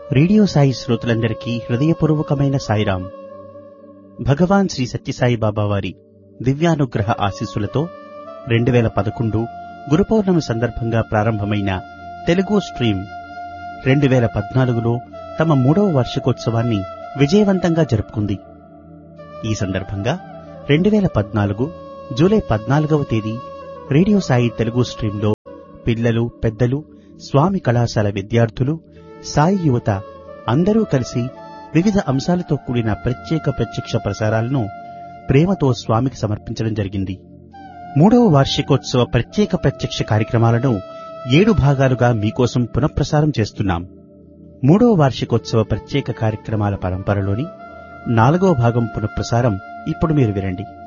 radio Sai శ్రోతలందరికీ హృదయపూర్వకమైన సాయిరాం భగవాన్ శ్రీ సత్యసాయి బాబా వారి దివ్యానుగ్రహ ఆశీస్సులతో రెండు వేల పదకొండు గురు పౌర్ణమి సందర్భంగా ప్రారంభమైన తెలుగు స్ట్రీమ్ రెండు వేల పద్నాలుగులో తమ మూడవ వార్షికోత్సవాన్ని విజయవంతంగా జరుపుకుంది ఈ సందర్భంగా రెండు వేల పద్నాలుగు జూలై పద్నాలుగవ తేదీ రేడియో సాయి తెలుగు స్ట్రీంలో పిల్లలు పెద్దలు స్వామి కళాశాల విద్యార్థులు సాయి యువత అందరూ కలిసి వివిధ అంశాలతో కూడిన ప్రత్యేక ప్రత్యక్ష ప్రసారాలను ప్రేమతో స్వామికి సమర్పించడం జరిగింది మూడవ వార్షికోత్సవ ప్రత్యేక ప్రత్యక్ష కార్యక్రమాలను ఏడు భాగాలుగా మీకోసం పునఃప్రసారం చేస్తున్నాం మూడవ వార్షికోత్సవ ప్రత్యేక కార్యక్రమాల పరంపరలోని నాలుగవ భాగం పునఃప్రసారం ఇప్పుడు మీరు వినండి